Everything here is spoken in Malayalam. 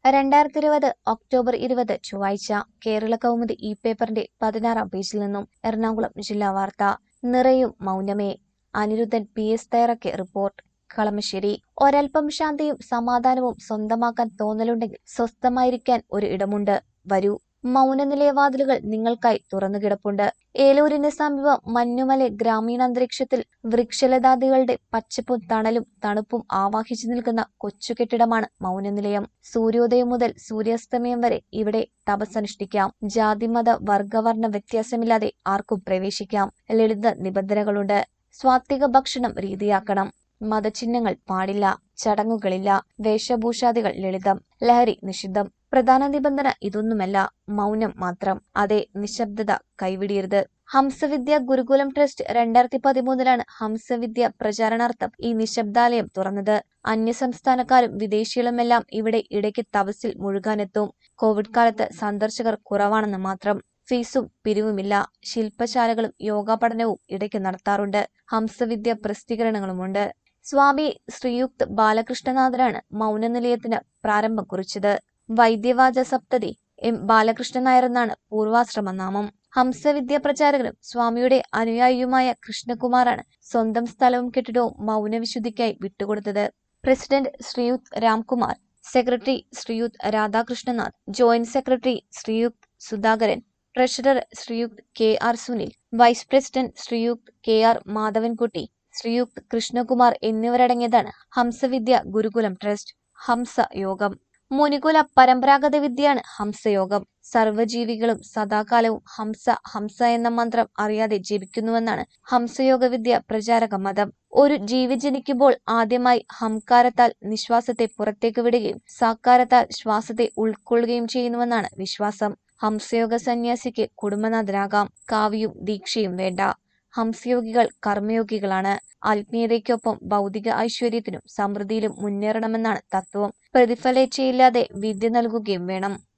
രണ്ടായിരത്തി ഇരുപത് ഒക്ടോബർ ഇരുപത് ചൊവ്വാഴ്ച കേരള കൗമുദി ഈ പേപ്പറിന്റെ പതിനാറാം പേജിൽ നിന്നും എറണാകുളം ജില്ലാ വാർത്ത നിറയും മൗനമേ അനിരുദ്ധൻ പി എസ് തയ്യാറാക്കിയ റിപ്പോർട്ട് കളമശ്ശേരി ഒരൽപ്പം ശാന്തിയും സമാധാനവും സ്വന്തമാക്കാൻ തോന്നലുണ്ടെങ്കിൽ സ്വസ്ഥമായിരിക്കാൻ ഒരു ഇടമുണ്ട് വരൂ മൗനനിലയവാതിലുകൾ നിങ്ങൾക്കായി തുറന്നു കിടപ്പുണ്ട് ഏലൂരിന് സമീപം മഞ്ഞുമല ഗ്രാമീണാന്തരീക്ഷത്തിൽ വൃക്ഷലതാദികളുടെ പച്ചപ്പും തണലും തണുപ്പും ആവാഹിച്ചു നിൽക്കുന്ന കൊച്ചു കെട്ടിടമാണ് മൗനനിലയം സൂര്യോദയം മുതൽ സൂര്യാസ്തമയം വരെ ഇവിടെ തപസ്സനുഷ്ഠിക്കാം ജാതിമത വർഗവർണ്ണ വ്യത്യാസമില്ലാതെ ആർക്കും പ്രവേശിക്കാം ലളിത നിബന്ധനകളുണ്ട് സ്വാത്വിക ഭക്ഷണം രീതിയാക്കണം മതചിഹ്നങ്ങൾ പാടില്ല ചടങ്ങുകളില്ല വേഷഭൂഷാദികൾ ലളിതം ലഹരി നിഷിദ്ധം പ്രധാന നിബന്ധന ഇതൊന്നുമല്ല മൗനം മാത്രം അതെ നിശബ്ദത കൈവിടിയരുത് ഹംസവിദ്യ ഗുരുകുലം ട്രസ്റ്റ് രണ്ടായിരത്തി പതിമൂന്നിലാണ് ഹംസവിദ്യ പ്രചാരണാർത്ഥം ഈ നിശബ്ദാലയം തുറന്നത് അന്യസംസ്ഥാനക്കാരും വിദേശികളുമെല്ലാം ഇവിടെ ഇടയ്ക്ക് തപസ്സിൽ മുഴുകാനെത്തും കോവിഡ് കാലത്ത് സന്ദർശകർ കുറവാണെന്ന് മാത്രം ഫീസും പിരിവുമില്ല ശില്പശാലകളും യോഗ പഠനവും ഇടയ്ക്ക് നടത്താറുണ്ട് ഹംസവിദ്യ പ്രസിദ്ധീകരണങ്ങളുമുണ്ട് സ്വാമി ശ്രീയുക്ത് ബാലകൃഷ്ണനാഥനാണ് മൗനനിലയത്തിന് പ്രാരംഭം കുറിച്ചത് വൈദ്യവാച സപ്തതി എം ബാലകൃഷ്ണൻ നായർ എന്നാണ് പൂർവാശ്രമ നാമം ഹംസവിദ്യ പ്രചാരകനും സ്വാമിയുടെ അനുയായിയുമായ കൃഷ്ണകുമാറാണ് സ്വന്തം സ്ഥലവും കെട്ടിടവും മൗനവിശുദ്ധിക്കായി വിട്ടുകൊടുത്തത് president Sriyut Ramkumar secretary Sriyut Radhakrishnanath joint secretary Sriyut Sudhakaran treasurer Sriyut K R Sunil vice president Sriyut K R Madhavankutty Sriyut Krishnakumar എന്നിവരടങ്ങിയതാണ് ഹംസവിദ്യ ഗുരുകുലം ട്രസ്റ്റ് ഹംസ യോഗം മുനികുല പരമ്പരാഗത വിദ്യയാണ് ഹംസയോഗം സർവ്വജീവികളും സദാകാലവും ഹംസ ഹംസ എന്ന മന്ത്രം അറിയാതെ ജപിക്കുന്നുവെന്നാണ് ഹംസയോഗ വിദ്യ പ്രചാരക മതം ഒരു ജീവി ജനിക്കുമ്പോൾ ആദ്യമായി ഹംകാരത്താൽ നിശ്വാസത്തെ പുറത്തേക്ക് വിടുകയും സാക്കാരത്താൽ ശ്വാസത്തെ ഉൾക്കൊള്ളുകയും ചെയ്യുന്നുവെന്നാണ് വിശ്വാസം ഹംസയോഗ സന്യാസിക്ക് കുടുംബനാഥനാകാം കാവ്യവും ദീക്ഷയും വേണ്ട ഹംസയോഗികൾ കർമ്മയോഗികളാണ് ആത്മീയതയ്ക്കൊപ്പം ഭൗതിക ഐശ്വര്യത്തിനും സമൃദ്ധിയിലും മുന്നേറണമെന്നാണ് തത്വം പ്രതിഫലേച്ഛയില്ലാതെ വിദ്യ നൽകുകയും വേണം